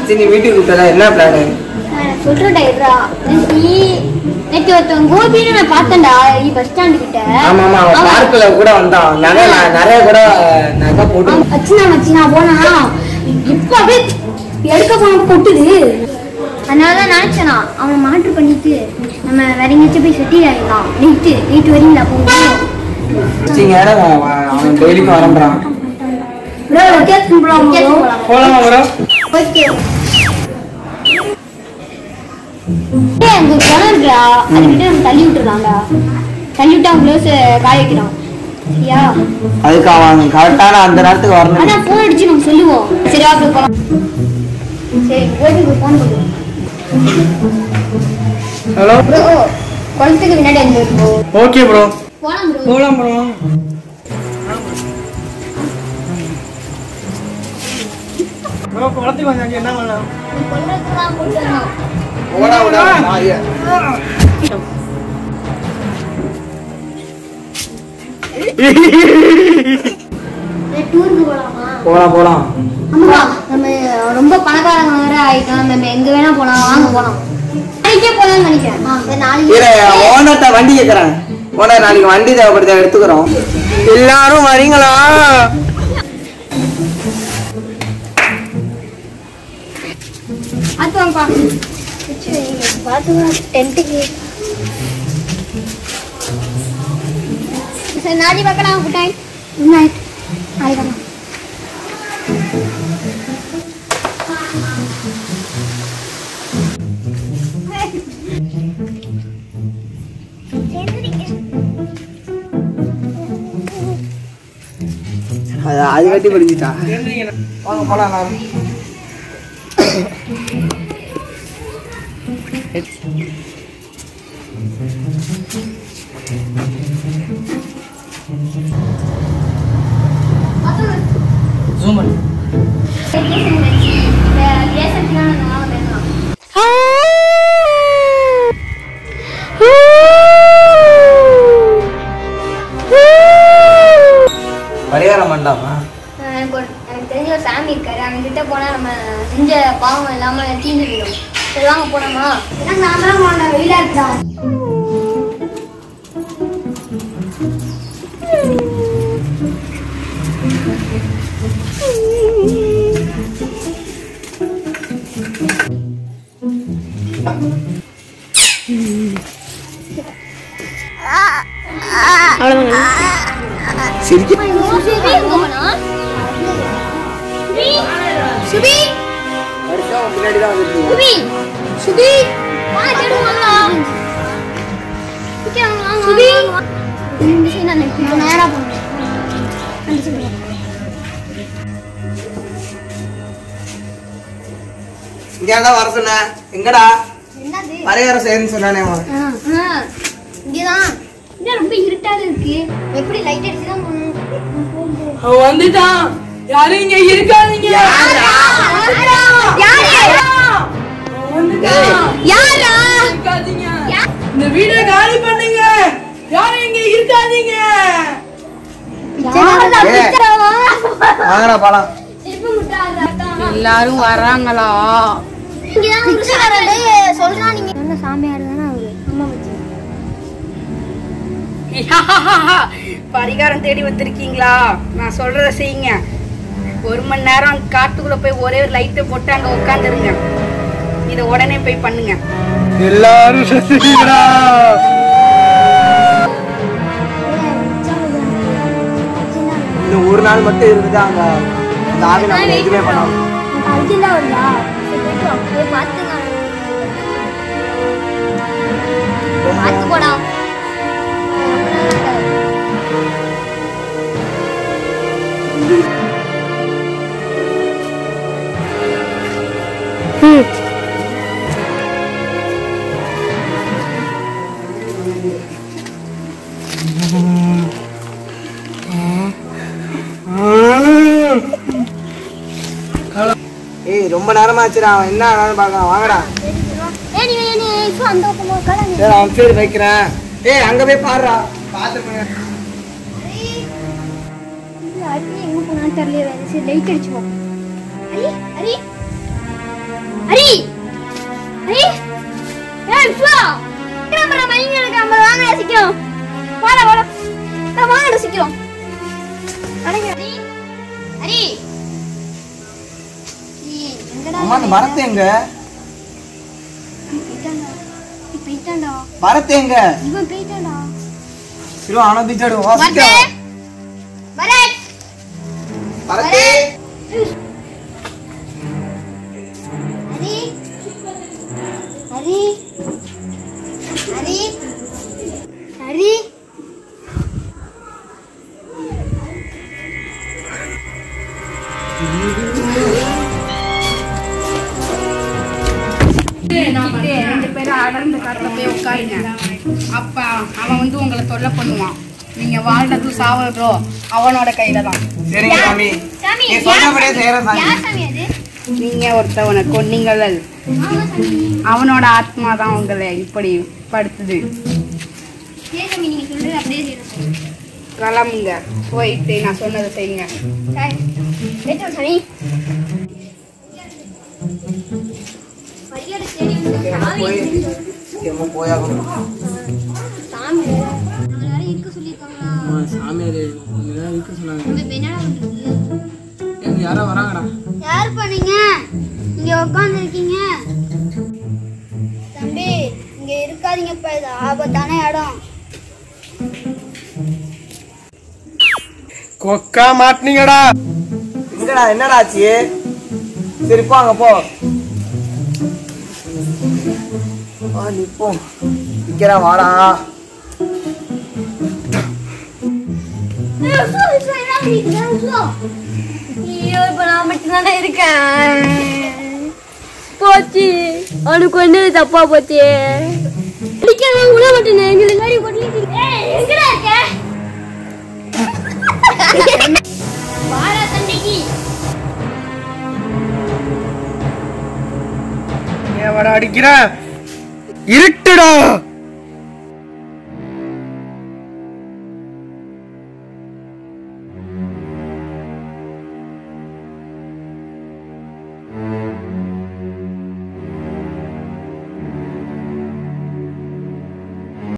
மச்சி நீ வீட்டுக்கு கூப்பிட்டல என்ன பிளானு சொல்றடா இருடா நீ நேற்று ஒருத்தன் கோபின்னு நான் பார்த்தேன்டா நீ பஸ் ஸ்டாண்டு கிட்ட ஆமா ஆமா அவன் அவன் பார்க்ல கூட வந்தான் நிறைய நிறைய கூட நகை போட்டு அவன் வச்சுனா வச்சுனா போனா இப்ப அப்படியே எடுக்க போன கொட்டுது அதனால தான் நினைச்சேனா அவனை மாற்று பண்ணிட்டு நம்ம வேற எங்கேயாச்சும் போய் செட்டில் ஆகிடலாம் நைட்டு நைட்டு வரீங்களா போகும் வச்சிங்க அவன் டெய்லிக்கும் வரம்றான் ப்ரோ லொக்கேஷன் போலாம் போலாமா ப்ரோ ஓகே ஏய் அங்க குளம் இருக்குடா அதுக்கிட்ட நம்ம தள்ளி விட்டுறலாம்டா தள்ளி விட்டு அவன் க்ளோஸ் காய வைக்கிறான் சரியா அதுக்கு அவன் கரெக்டான அந்த நேரத்துக்கு வரணும் அதான் ஃபோன் அடிச்சு நம்ம சொல்லுவோம் சரி வாங்க போலாம் சரி கோபிக்கு ஃபோன் பண்ணுவோம் ஹலோ ப்ரோ குளத்துக்கு முன்னாடி வந்து ப்ரோ ஓகே ப்ரோ போலாம் ப்ரோ போலாம் ப்ரோ ப்ரோ குளத்துக்கு வந்தாங்க என்ன பண்ணலாம் கொள்றதுலாம் கொண்டு வரணும் ஓடா ஓடா டூருக்கு போலாமா போலாம் போலாம் ஆமா நம்ம ரொம்ப பணக்காரங்க வேற ஆயிட்டோம் நம்ம எங்க வேணா போலாம் வாங்க போலாம் நாளைக்கே போலாம்னு நினைக்கிறேன் சரி, நாளைக்கு இரு ஓனர்ட்ட வண்டி கேக்குறேன் ஓனர் நாளைக்கு வண்டி தேவைப்படுது எடுத்துக்கிறோம் எல்லாரும் வரீங்களா அது வாங்கப்பா பார்த்து டென்ட்டுக்கு சரி நாளைக்கு பார்க்கலாம் குட் நைட் குட் நைட் நாளைக்கு பார்க்கலாம் அது அது கட்டி படிச்சுட்டா வாங்க போலாம் எல்லாரும் ஜூம் பண்ணு பரிகாரம் பண்ணலாமா எனக்கு ஒரு- எனக்கு தெரிஞ்ச ஒரு சாமி இருக்காரு அவங்க கிட்ட போனா நம்ம செஞ்ச பாவம் இல்லாம தீர்ந்து போயிடும் சரி வாங்க போனோமா நாமலாம் போன வெயிலா இருக்கா சிரிக்க சுபி எங்க போனா சுபி சுபி வருஷம் பின்னாடி தான் வந்துட்டு சுபி சுபி வா தேடுவாங்களா சுபி இந்த சைடு நான் நினைக்கிறேன் நேரா போறேன் அந்த சைடு இங்க தான் வர சொன்ன எங்கடா என்னது பரிகாரம் செய்யணும்னு சொன்னானே அவன் இங்கதான் என்ன ரொம்ப இருட்டாக இருக்கு எப்படி லைட் அடிச்சு தான் போகணும் அவன் வந்துட்டான் யாரும் இங்க இருக்காதீங்க அவன் வந்துட்டான் யாரா இருக்காதீங்க இந்த வீடை காலி பண்ணுங்க யாரும் இங்க இருக்காதீங்க வாங்கடா போலாம் எல்லாரும் வராங்களா சொல்றா நீங்க என்ன சாமியார் தானே அவரு அம்மா வச்சு பரிகாரம் தேடி வந்திருக்கீங்களா நான் சொல்றத செய்யுங்க ஒரு மணி நேரம் காட்டுக்குள்ள போய் ஒரே ஒரு லைட்டை போட்டு அங்க உட்காந்துருங்க இதை உடனே போய் பண்ணுங்க எல்லாரும் செத்துட்டீங்களா இன்னும் ஒரு நாள் மட்டும் இருந்துட்டு அங்க இந்த ஆவி நம்ம எதுவுமே பண்ணோம் அர்ஜென்டா வருதா சரி, போயிட்டு வா. போய் பார்த்துங்க பார்த்து போடா ஏய் ரொம்ப நேரமா ஆச்சுடா அவன் என்ன ஆனாலும் பார்க்கலாம் வாங்கடா ஏய் நீ நீ இப்போ அந்த பக்கம் உட்காந்து சரி அவன் பேர் வைக்கிறேன் ஏய் அங்க போய் பாருடா பாத்துருங்க அரி எங்க போனான்னு தெரியல சரி லைட் அடிச்சுப்போம் அரி அரி ஹரி ஹரி ஏய் விஸ்வா கேமரா மைங்க எடுக்க நம்ம வாங்க சீக்கிரம் வாடா வாடா நான் வாங்கடா சீக்கிரம் அடங்க ஹரி ஹரி ஏய், எங்கடா அம்மா அந்த பரத் எங்க போயிட்டான்டா நீ போயிட்டான்டா பரத் எங்க இவன் போயிட்டான்டா இரு ஆனா பீச்சாடு வரதே வரத் பரத் ஹரி ஹரி ஹரி ஹரி கிட்டே ரெண்டு பேரும் அடர்ந்த காட்டுல போய் உட்காருங்க அப்ப அவன் வந்து உங்களை தொல்லை பண்ணுவான் நீங்க வாழ்றதோ சாவறதோ அவனோட கையில தான் சரிங்க சாமி சாமி நீ சொன்னபடியே செய்யறேன் சாமி யார் சாமி அது நீங்க ஒருத்தவனை கொன்னீங்கள் ஆமா சாமி அவனோட ஆத்மா தான் உங்களை இப்படி படுத்துது சரி சாமி நீங்க சொல்றது அப்படியே செய்யறோம் கிளம்புங்க போயிட்டு நான் சொன்னதை செய்யுங்க சாமி ஏற்றோம் சாமி பரிகார தேடி வந்து சாமி போய் சீக்கிரமா போயாகணும் சாமி நம்மள யாரும் இருக்க சொல்லியிருக்காங்களா சாமியார் இருக்க சொன்னாங்க நம்ம இப்ப என்னடா பண்றது எங்க யாரோ வராங்கடா யார் பண்ணீங்க இங்க உட்கார்ந்து இருக்கீங்க தம்பி இங்க இருக்காதீங்கப்பா இது ஆபத்தான இடம் கொக்கா மாட்டினீங்கடா எங்கடா என்னடா ஆச்சு சரி போ அங்க போ ஆ நிப்போ நிக்கிறா வாடா ஐயோ இப்ப நான் மட்டும்தானே இருக்கேன் போச்சு அவனுக்கு ஒண்ணு தப்பா போச்சு அடிக்கிறவன் விட மாட்டேன் எங்களுக்கு காடி கொட்டிட்டு எங்கடா இருக்க வாடா சண்டைக்கு ஏன் வாடா அடிக்கிற இருட்டுடா